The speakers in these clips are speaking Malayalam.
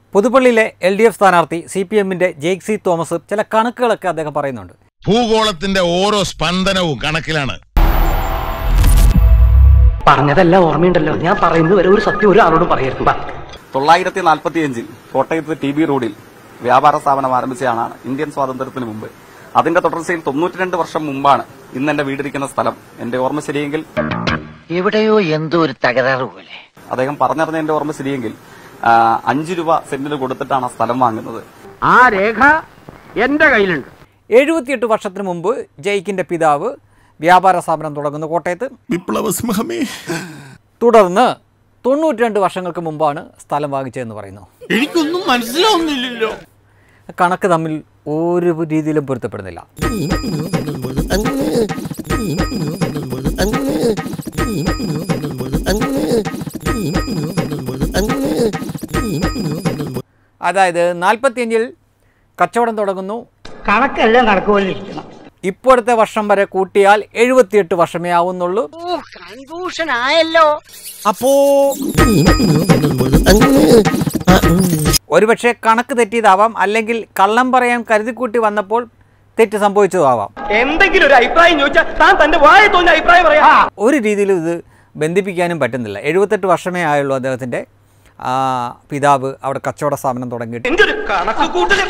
പുതുപ്പള്ളിയിലെ എൽ ഡി എഫ് സ്ഥാനാർത്ഥി സി പി എമ്മിൻ്റെ ജെയ്ക് സി തോമസ് ചില കണക്കുകളൊക്കെ അദ്ദേഹം പറയുന്നുണ്ട് ഭൂഗോളത്തിന്റെ ഓരോ സ്പന്ദനവും കണക്കിലാണ് പറഞ്ഞതെല്ലാം ഓർമ്മയുണ്ടല്ലോ ഞാൻ പറയുന്നത് വരെ ഒരു സത്യം ഒരാളോടും പറയരുത് ബാ. തൊള്ളായിരത്തി നാൽപ്പത്തിയഞ്ചിൽ കോട്ടയത്ത് ടി ബി റോഡിൽ വ്യാപാര സ്ഥാപനം ആരംഭിച്ചതാണ് ഇന്ത്യൻ സ്വാതന്ത്ര്യത്തിന് മുമ്പ് അതിന്റെ തുടർച്ചയിൽ തൊണ്ണൂറ്റിരണ്ട് വർഷം മുമ്പാണ് ഇന്ന് എന്റെ വീടിരിക്കുന്ന സ്ഥലം എന്റെ ഓർമ്മ ശരിയെങ്കിൽ എവിടെയോ എന്തോ ഒരു തകരാറ് പോലെ അദ്ദേഹം പറഞ്ഞറിഞ്ഞ എന്റെ ഓർമ്മ ശരിയെങ്കിൽ ആ, അഞ്ച് രൂപ സെന്റിന് കൊടുത്തിട്ടാണ് ആ സ്ഥലം വാങ്ങുന്നത് ആ രേഖ എന്റെ കയ്യിലുണ്ട് എഴുപത്തിയെട്ട് വർഷത്തിന് മുമ്പ് ജയ്ക്കിൻ്റെ പിതാവ് വ്യാപാര സ്ഥാപനം തുടങ്ങുന്നു കോട്ടയത്ത് വിപ്ലവ സിംഹമേ തുടർന്ന് തൊണ്ണൂറ്റി രണ്ട് വർഷങ്ങൾക്ക് മുമ്പാണ് സ്ഥലം വാങ്ങിച്ചതെന്ന് പറയുന്നു എനിക്കൊന്നും മനസ്സിലാവുന്നില്ലല്ലോ കണക്ക് തമ്മിൽ ഒരു രീതിയിലും പൊരുത്തപ്പെടുന്നില്ല അതായത് നാൽപ്പത്തിയഞ്ചിൽ കച്ചവടം തുടങ്ങുന്നു കണക്കെല്ലാം കണക്ക് പോലെ ഇരിക്കണം ഇപ്പോഴത്തെ വർഷം വരെ കൂട്ടിയാൽ എഴുപത്തിയെട്ട് വർഷമേ ആവുന്നുള്ളൂ കൺഫ്യൂഷൻ ആയല്ലോ അപ്പോ ഒരുപക്ഷെ കണക്ക് തെറ്റിയതാവാം അല്ലെങ്കിൽ കള്ളം പറയാൻ കരുതിക്കൂട്ടി വന്നപ്പോൾ തെറ്റ് സംഭവിച്ചതാവാം എന്തെങ്കിലും ഒരു അഭിപ്രായം ചോദിച്ചാൽ താൻ തന്റെ വായ തോന്നിയ അഭിപ്രായം പറയാ ഒരു രീതിയിലും ഇത് ബന്ധിപ്പിക്കാനും പറ്റുന്നില്ല എഴുപത്തെട്ട് വർഷമേ ആയുള്ളൂ അദ്ദേഹത്തിൻ്റെ ആ, പിതാവ് അവിടെ കച്ചവട സ്ഥാപനം തുടങ്ങിയിട്ട് എന്റെ ഒരു കണക്ക് കൂട്ടല്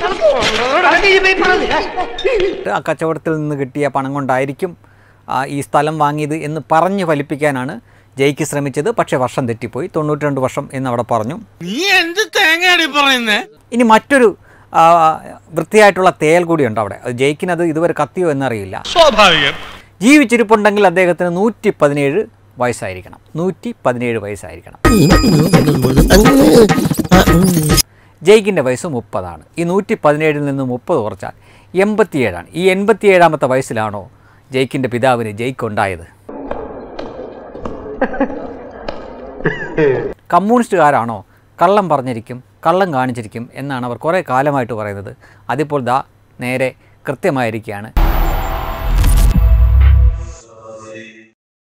ആ കച്ചവടത്തിൽ നിന്ന് കിട്ടിയ പണം കൊണ്ടായിരിക്കും ആ, ഈ സ്ഥലം വാങ്ങിയത് എന്ന് പറഞ്ഞ് ഫലിപ്പിക്കാനാണ് ജയിക്ക് ശ്രമിച്ചത് പക്ഷേ വർഷം തെറ്റിപ്പോയി തൊണ്ണൂറ്റി രണ്ട് വർഷം എന്ന് അവിടെ പറഞ്ഞു നീ എന്ത് തേങ്ങയാടി പറയുന്നേ ഇനി മറ്റൊരു ആ, വൃത്തിയായിട്ടുള്ള തേൽ കൂടിയുണ്ട് അവിടെ അത് ജയിക്കിനത് ഇതുവരെ കത്തിയോ എന്നറിയില്ല സ്വാഭാവികം ജീവിച്ചിരിപ്പുണ്ടെങ്കിൽ അദ്ദേഹത്തിന് നൂറ്റി പതിനേഴ് വയസ്സായിരിക്കണം നൂറ്റി പതിനേഴ് വയസ്സായിരിക്കണം ജയിക്കിൻ്റെ വയസ്സ് മുപ്പതാണ് ഈ നൂറ്റി പതിനേഴിൽ നിന്ന് മുപ്പത് കുറച്ചാൽ എൺപത്തിയേഴാണ് ഈ എൺപത്തിയേഴാമത്തെ വയസ്സിലാണോ ജയിക്കിൻ്റെ പിതാവിന് ജയിക്ക് ഉണ്ടായത് കമ്മ്യൂണിസ്റ്റുകാരാണോ കള്ളം പറഞ്ഞിരിക്കും കള്ളം കാണിച്ചിരിക്കും എന്നാണ് അവർ കുറേ കാലമായിട്ട് പറയുന്നത് അതിപ്പോൾ ദാ നേരെ കൃത്യമായിരിക്കുകയാണ്